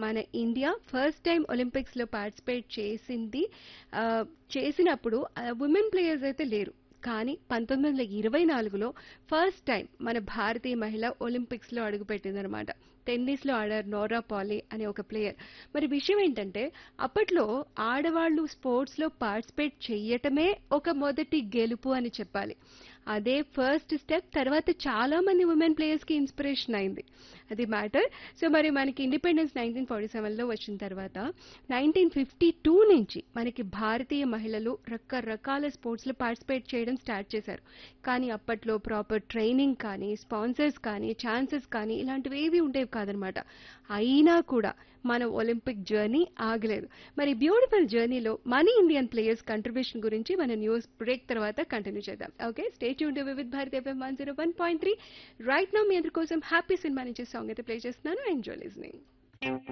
మన India first time ఒలింపిక్స్లో participate చేసింది ఆ, చేసినప్పుడు ఉమెన్ ప్లేయర్స్ అయితే లేరు కానీ పంతొమ్మిది వందల ఇరవై నాలుగులో ఫస్ట్ టైం మన భారతీయ మహిళ ఒలింపిక్స్లో అడుగుపెట్టిందనమాట టెన్నిస్లో ఆడారు నోరా పాలీ అనే ఒక ప్లేయర్ మరి విషయం ఏంటంటే అప్పట్లో ఆడవాళ్ళు స్పోర్ట్స్లో పార్టిసిపేట్ చెయ్యటమే ఒక మొదటి గెలుపు అని చెప్పాలి అదే ఫస్ట్ స్టెప్ తర్వాత చాలా మంది ఉమెన్ ప్లేయర్స్కి ఇన్స్పిరేషన్ అయింది అది మ్యాటర్ సో మరి మనకి ఇండిపెండెన్స్ నైన్టీన్ ఫార్టీ సెవెన్లో వచ్చిన తర్వాత నైన్టీన్ ఫిఫ్టీ టూ నుంచి మనకి భారతీయ మహిళలు రకరకాల స్పోర్ట్స్లో పార్టిసిపేట్ చేయడం స్టార్ట్ చేశారు కానీ అప్పట్లో ప్రాపర్ ట్రైనింగ్ కానీ స్పాన్సర్స్ కానీ ఛాన్సెస్ కానీ ఇలాంటివి ఏవి ఉండేవి కాదనమాట అయినా కూడా మన ఒలింపిక్ జర్నీ ఆగలేదు మరి బ్యూటిఫుల్ జర్నీలో మన ఇండియన్ ప్లేయర్స్ కంట్రిబ్యూషన్ గురించి మన న్యూస్ బ్రేక్ తర్వాత కంటిన్యూ చేద్దాం ఓకే స్టేట్ యూన్ with Bharat FM one zero one point three right now మీ అందరి కోసం హ్యాపీ సినిమా నుంచి సాంగ్ అయితే ప్లే చేస్తున్నాను ఎంజాయ్ లిజనింగ్